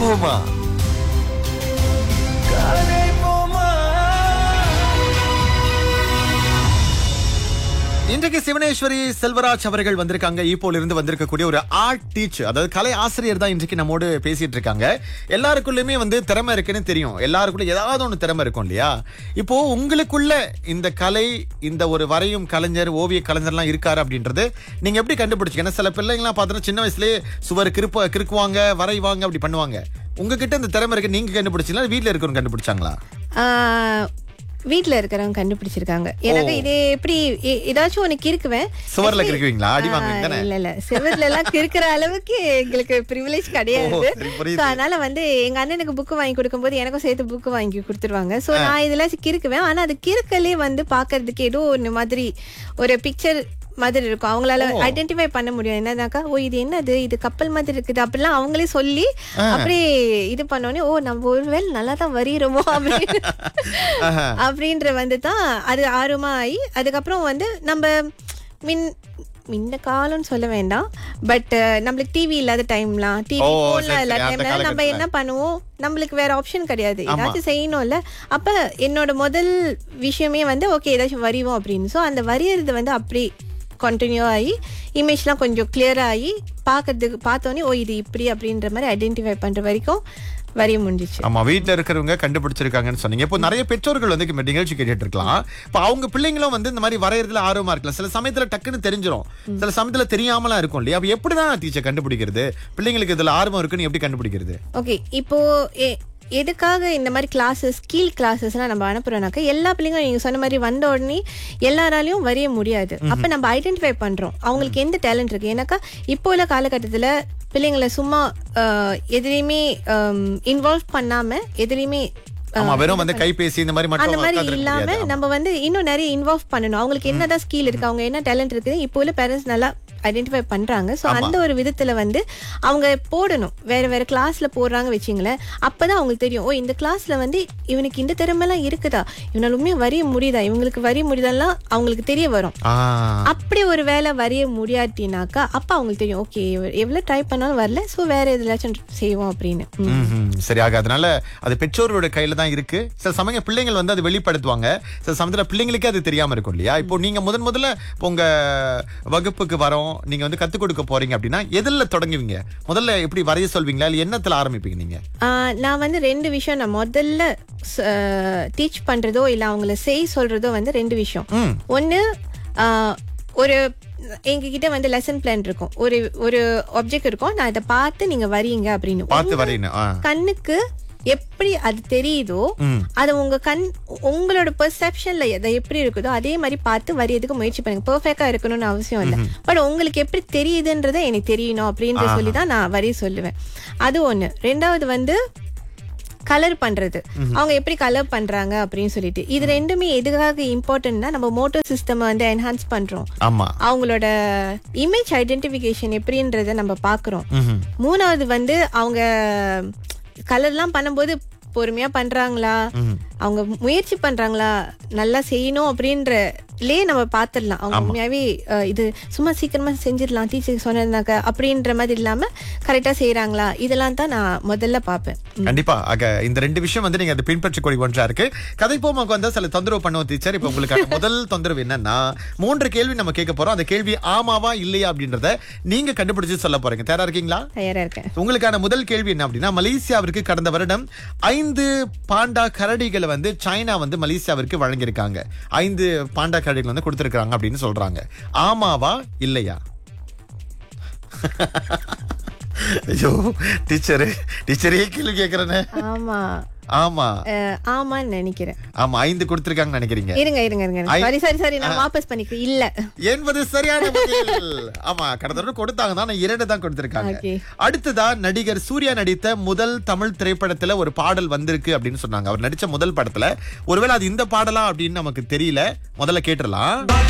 போமா இன்றைக்கு சிவனேஸ்வரி செல்வராஜ் அவர்கள் வந்திருக்காங்க ஈப்போல இருந்து வந்திருக்கக்கூடிய ஒரு ஆர்ட் டீச்சர் அதாவது கலை ஆசிரியர் தான் இன்றைக்கு நம்மோடு பேசிட்டு இருக்காங்க எல்லாருக்குள்ளயுமே வந்து திறமை இருக்குன்னு தெரியும் எல்லாருக்குள்ள ஏதாவது ஒண்ணு திறமை இருக்கும் இல்லையா இப்போ உங்களுக்குள்ள இந்த கலை இந்த ஒரு வரையும் கலைஞர் ஓவிய கலைஞர்லாம் இருக்காரு அப்படின்றது நீங்க எப்படி கண்டுபிடிச்சீங்க ஏன்னா சில பிள்ளைங்களாம் பார்த்தோன்னா சின்ன வயசுலயே சுவர் கிருப்ப கிறுக்குவாங்க வரைவாங்க அப்படி பண்ணுவாங்க உங்ககிட்ட இந்த திறமை இருக்கு நீங்க கண்டுபிடிச்சீங்களா இல்ல வீட்ல இருக்கிறவங்க கண்டுபிடிச்சாங்களா ஆஹ், வீட்ல இருக்கிறவங்க கண்டுபிடிச்சிருக்காங்க எனக்கு இது எப்படி எ- ஏதாச்சும் ஒண்ணு கிறுக்குவேன் சுவர்ல கிறுக்குவீங்களா அடி வாங்குவீங்க தானே ஆஹ், இல்ல இல்ல செவர்ல எல்லாம் கிறுக்கிற அளவுக்கு எங்களுக்கு ப்ரிவிலேஜ் கிடையாது ஓ, சரி, புரியுது. So, அதனால வந்து எங்க அண்ணனுக்கு புக் வாங்கி கொடுக்கும்போது எனக்கும் சேர்த்து புக் வாங்கி கொடுத்துருவாங்க சோ நான் இதுல கிறுக்குவேன் ஆனா அது கிறுக்கலே வந்து பாக்குறதுக்கு ஏதோ ஒண்ணு மாதிரி ஒரு பிக்சர் மாதிரி இருக்கும் அவங்களால ஐடென்டிஃபை பண்ண முடியும் என்னதாக்கா ஓ இது என்னது இது கப்பல் மாதிரி இருக்குது அப்படிலாம் அவங்களே சொல்லி அப்படியே இது பண்ணோடனே ஓ நம்ம ஒருவேளை நல்லா தான் வரிகிறோமோ அப்படின்னு அப்படின்ற வந்து தான் அது ஆர்வமா ஆகி அதுக்கப்புறம் வந்து நம்ம மின் முன்ன காலம்னு சொல்ல வேண்டாம் பட் நம்மளுக்கு டிவி இல்லாத டைம்லாம் டிவி ஓ, போன்லாம் சரி, இல்லாத சரி, அந்த டைம்ல நம்ம காலகட்டத்துல. என்ன பண்ணுவோம் நம்மளுக்கு வேற ஆப்ஷன் கிடையாது ஏதாச்சும் செய்யணும்ல அப்ப என்னோட முதல் விஷயமே வந்து ஓகே ஏதாச்சும் வரிவோம் அப்படின்னு ஸோ அந்த வரியறது வந்து அப்படி கண்டினியூ ஆகி இமேஜ்லாம் கொஞ்சம் clear ஆகி பார்க்கறதுக்கு பார்த்தோன்னே ஓ இது இப்படி அப்படின்ற மாதிரி ஐடென்டிஃபை பண்ற வரைக்கும் வரிய முடிஞ்சிச்சு ஆமா வீட்ல இருக்கிறவங்க கண்டுபிடிச்சிருக்காங்கன்னு சொன்னீங்க இப்போ நிறைய பெற்றோர்கள் வந்து இந்த நிகழ்ச்சி கேட்டுட்டு இருக்கலாம் இப்போ அவங்க பிள்ளைங்களும் வந்து இந்த மாதிரி வரையறதுல ஆர்வமா இருக்கலாம் சில சமயத்துல டக்குன்னு தெரிஞ்சிரும் சில சமயத்துல தெரியாமலாம் இருக்கும் இல்லையா அப்ப எப்படிதான் டீச்சர் கண்டுபிடிக்கிறது பிள்ளைங்களுக்கு இதுல ஆர்வம் இருக்குன்னு எப்படி கண்டுபிடிக்கிறது ஓகே இப்போ எ- எதுக்காக இந்த மாதிரி கிளாஸஸ் கீழ் கிளாஸஸ்லாம் நம்ம அனுப்புறோம்னாக்க எல்லா பிள்ளைங்களும் நீங்க சொன்ன மாதிரி வந்த உடனே எல்லாராலையும் வரைய முடியாது அப்ப நம்ம ஐடென்டிஃபை பண்றோம் அவங்களுக்கு எந்த டேலண்ட் இருக்கு ஏன்னாக்கா இப்போ உள்ள காலகட்டத்துல பிள்ளைங்களை சும்மா அஹ், எதுலையுமே இன்வால்வ் பண்ணாம எதுலையுமே ஆமா வெறும் வந்து கைபேசி இந்த மாதிரி அந்த மட்டும் மாதிரி உட்கார்ந்திருக்க இல்லாம முடியாது. நம்ம வந்து இன்னும் நிறைய இன்வால்வ் பண்ணணும் அவங்களுக்கு என்னதான் ஸ்கில் இருக்கு அவங்க என்ன டேலண்ட் இருக்குது இப்போ உள்ள பேரண்ட்ஸ் நல்லா ஐடென்டிஃபை பண்றாங்க சோ அந்த ஒரு விதத்துல வந்து அவங்க போடணும் வேற வேற கிளாஸ்ல போடுறாங்க வச்சுங்களேன் அப்பதான் அவங்களுக்கு தெரியும் ஓ இந்த கிளாஸ்ல வந்து இவனுக்கு இந்த திறமை எல்லாம் இருக்குதா இவனாலுமே வரைய முடியுதா இவங்களுக்கு வரைய முடியுதாலாம் அவங்களுக்கு தெரிய வரும் ஆ, அப்படி ஒரு வேலை வரைய முடியாட்டினாக்கா அப்ப அவங்களுக்கு தெரியும் ஓகே எவ்வளவு ட்ரை பண்ணாலும் வரல சோ வேற எதுலாச்சும் செய்வோம் அப்படின்னு ம். ம்ஹும். சரி ஆக அதனால அது பெற்றோரோட கையில தான் இருக்கு சில சமயம் பிள்ளைங்கள் வந்து அது வெளிப்படுத்துவாங்க சில சமயத்துல பிள்ளைங்களுக்கே அது தெரியாம இருக்கும் இல்லையா இப்போ நீங்க முதன் முதல்ல இப்போ உங்க வகுப்புக்கு வரோம் நீங்க வந்து கத்துக் கொடுக்க போறீங்க அப்படின்னா எதுல தொடங்குவீங்க முதல்ல எப்படி வரைய சொல்வீங்களா இல்ல என்னத்துல ஆரம்பிப்பீங்க நீங்க ஆஹ் நான் வந்து ரெண்டு விஷயம் நான் முதல்ல டீச் பண்றதோ இல்ல அவங்கள செய் சொல்றதோ வந்து ரெண்டு விஷயம் ம். ஒன்னு ஆஹ், ஒரு எங்ககிட்ட வந்து லெசன் பிளான் இருக்கும் ஒரு ஒரு ஆப்ஜெக்ட் இருக்கும் நான் இதை பார்த்து நீங்க வரீங்க அப்படின்னு பார்த்து உங்க வரையணும் ஆ. கண்ணுக்கு எப்படி அது தெரியுதோ ம். அது உங்க கண் உங்களோட பெர்செப்ஷன்ல எதை எப்படி இருக்குதோ அதே மாதிரி பார்த்து வரையதுக்கு முயற்சி பண்ணுங்க பெர்ஃபெக்டா இருக்கணும்னு அவசியம் இல்லை பட் உங்களுக்கு எப்படி தெரியுதுன்றத எனக்கு தெரியணும் அப்படின்ற சொல்லி தான் நான் வரைய சொல்லுவேன் அது ஒண்ணு ரெண்டாவது வந்து கலர் பண்றது அவங்க எப்படி கலர் பண்றாங்க அப்படின்னு சொல்லிட்டு இது ரெண்டுமே எதுக்காக இம்பார்ட்டன்ட்னா நம்ம மோட்டர் சிஸ்டம் வந்து என்ஹான்ஸ் பண்றோம் ஆமா அவங்களோட இமேஜ் ஐடென்டிஃபிகேஷன் எப்படின்றத நம்ம பாக்குறோம் ம்ஹும். மூணாவது வந்து அவங்க கலர்லாம் பண்ணும்போது பொறுமையா பண்றாங்களா அவங்க முயற்சி பண்றாங்களா நல்லா செய்யணும் அப்படின்றலே நம்ம பாத்துடலாம் அவங்க உண்மையாவே அஹ், இது சும்மா சீக்கிரமா செஞ்சிடலாம் டீச்சர் சொன்னதுனாக்க அப்படின்ற மாதிரி இல்லாம கரெக்டா செய்யறாங்களா இதெல்லாம் தான் நான் முதல்ல பாப்பேன் கண்டிப்பா ஆக இந்த ரெண்டு விஷயம் வந்து நீங்க அதை பின்பற்றக்கூடிய ஒன்றா இருக்கு கதை போமாக்கு வந்தா சில தொந்தரவு பண்ணுவோம் டீச்சர் இப்ப உங்களுக்கு முதல் தொந்தரவு என்னன்னா மூன்று கேள்வி நம்ம கேட்க போறோம் அந்த கேள்வி ஆமாவா இல்லையா அப்படின்றத நீங்க கண்டுபிடிச்சு சொல்ல போறீங்க தயாரா இருக்கீங்களா தயாரா இருக்கேன் உங்களுக்கான முதல் கேள்வி என்ன அப்படின்னா மலேசியாவிற்கு கடந்த வருடம் ஐந்து பாண்டா கரடிகளை வந்து சைனா வந்து மலேசியாவிற்கு வழங்கியிருக்காங்க ஐந்து பாண்டா கரடிகள் வந்து கொடுத்திருக்காங்க அப்படின்னு சொல்றாங்க ஆமாவா இல்லையா ஐயோ டீச்சரு டீச்சரே கேள்வி கேக்குறேன்னு ஆமா ஆமா அஹ், ஆமான்னு நினைக்கிறேன் ஆமா ஐந்து கொடுத்திருக்காங்கன்னு நினைக்கிறீங்க இருங்க இருங்க இருங்க ஐ- சரி சரி சரி நான் வாபஸ் பண்ணிக்கிறேன் இல்ல என்பது சரியான பதில் ஆமா கடந்த தடவை கொடுத்தாங்க தான் ஆனா இரண்டு தான் கொடுத்திருக்காங்க Okay. அடுத்ததா நடிகர் சூர்யா நடித்த முதல் தமிழ் திரைப்படத்துல ஒரு பாடல் வந்திருக்கு அப்படின்னு சொன்னாங்க அவர் நடிச்ச முதல் படத்துல ஒருவேளை அது இந்த பாடலா அப்படின்னு நமக்கு தெரியல முதல்ல கேட்டுறலாம்